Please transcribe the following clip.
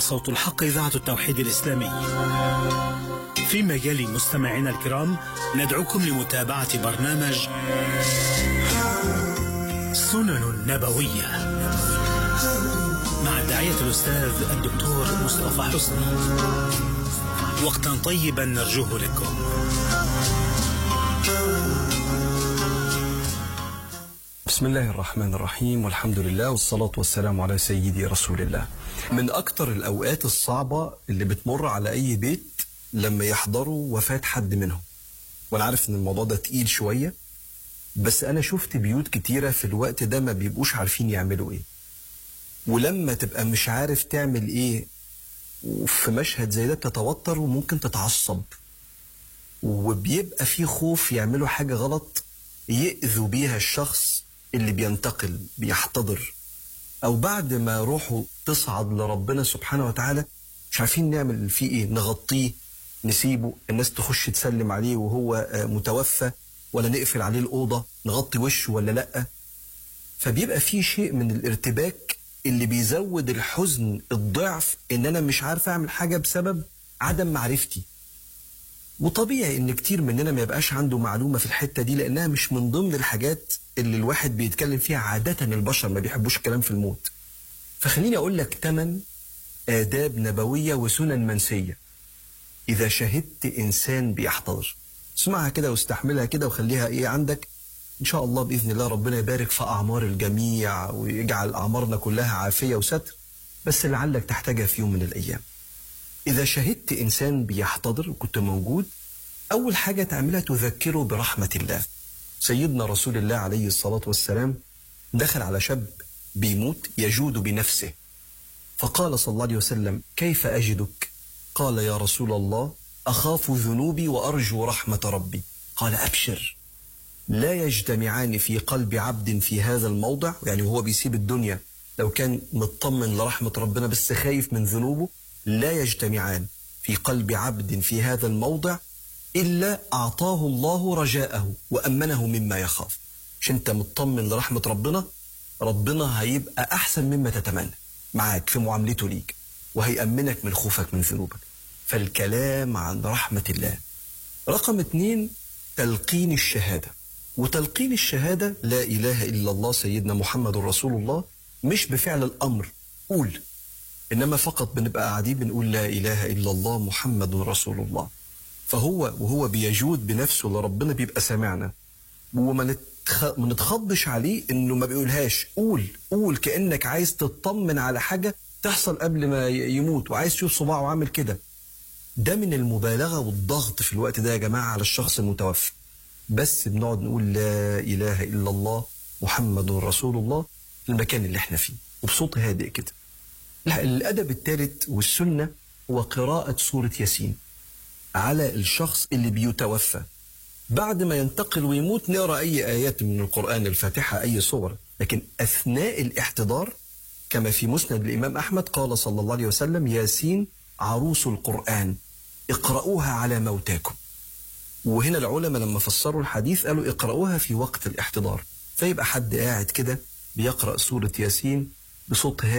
صوت الحق إذاعة التوحيد الإسلامي فيما يلي مستمعينا الكرام ندعوكم لمتابعة برنامج سنن نبوية مع الداعية الأستاذ الدكتور مصطفى حسني وقتا طيبا نرجوه لكم بسم الله الرحمن الرحيم والحمد لله والصلاة والسلام على سيدي رسول الله من أكتر الأوقات الصعبة اللي بتمر على أي بيت لما يحضروا وفاة حد منهم وأنا عارف إن الموضوع ده تقيل شوية بس أنا شفت بيوت كتيرة في الوقت ده ما بيبقوش عارفين يعملوا إيه ولما تبقى مش عارف تعمل إيه وفي مشهد زي ده بتتوتر وممكن تتعصب وبيبقى في خوف يعملوا حاجة غلط يأذوا بيها الشخص اللي بينتقل بيحتضر أو بعد ما روحه تصعد لربنا سبحانه وتعالى مش عارفين نعمل فيه إيه نغطيه نسيبه الناس تخش تسلم عليه وهو متوفى ولا نقفل عليه الأوضة نغطي وشه ولا لأ فبيبقى في شيء من الارتباك اللي بيزود الحزن الضعف ان انا مش عارف اعمل حاجه بسبب عدم معرفتي وطبيعي ان كتير مننا ما يبقاش عنده معلومه في الحته دي لانها مش من ضمن الحاجات اللي الواحد بيتكلم فيها عاده البشر ما بيحبوش الكلام في الموت فخليني اقول لك ثمان آداب نبوية وسنن منسية إذا شهدت إنسان بيحتضر اسمعها كده واستحملها كده وخليها إيه عندك إن شاء الله بإذن الله ربنا يبارك في أعمار الجميع ويجعل أعمارنا كلها عافية وستر بس لعلك تحتاجها في يوم من الأيام إذا شهدت إنسان بيحتضر وكنت موجود أول حاجة تعملها تذكره برحمة الله سيدنا رسول الله عليه الصلاة والسلام دخل على شاب بيموت يجود بنفسه فقال صلى الله عليه وسلم كيف أجدك قال يا رسول الله أخاف ذنوبي وأرجو رحمة ربي قال أبشر لا يجتمعان في قلب عبد في هذا الموضع يعني هو بيسيب الدنيا لو كان مطمن لرحمة ربنا بس خايف من ذنوبه لا يجتمعان في قلب عبد في هذا الموضع إلا أعطاه الله رجاءه وأمنه مما يخاف مش أنت مطمن لرحمة ربنا ربنا هيبقى أحسن مما تتمنى معاك في معاملته ليك وهيأمنك من خوفك من ذنوبك فالكلام عن رحمة الله رقم اتنين تلقين الشهادة وتلقين الشهادة لا إله إلا الله سيدنا محمد رسول الله مش بفعل الأمر قول إنما فقط بنبقى قاعدين بنقول لا إله إلا الله محمد رسول الله فهو وهو بيجود بنفسه لربنا بيبقى سامعنا وما نتخ... ما نتخضش عليه انه ما بيقولهاش قول قول كانك عايز تطمن على حاجه تحصل قبل ما يموت وعايز تشوف صباعه عامل كده ده من المبالغه والضغط في الوقت ده يا جماعه على الشخص المتوفى بس بنقعد نقول لا اله الا الله محمد رسول الله في المكان اللي احنا فيه وبصوت هادئ كده الادب الثالث والسنه هو قراءه سوره ياسين على الشخص اللي بيتوفى بعد ما ينتقل ويموت نقرا اي ايات من القران الفاتحه اي صور لكن اثناء الاحتضار كما في مسند الامام احمد قال صلى الله عليه وسلم ياسين عروس القران اقرأوها على موتاكم وهنا العلماء لما فسروا الحديث قالوا اقرأوها في وقت الاحتضار فيبقى حد قاعد كده بيقرأ سورة ياسين بصوت هادي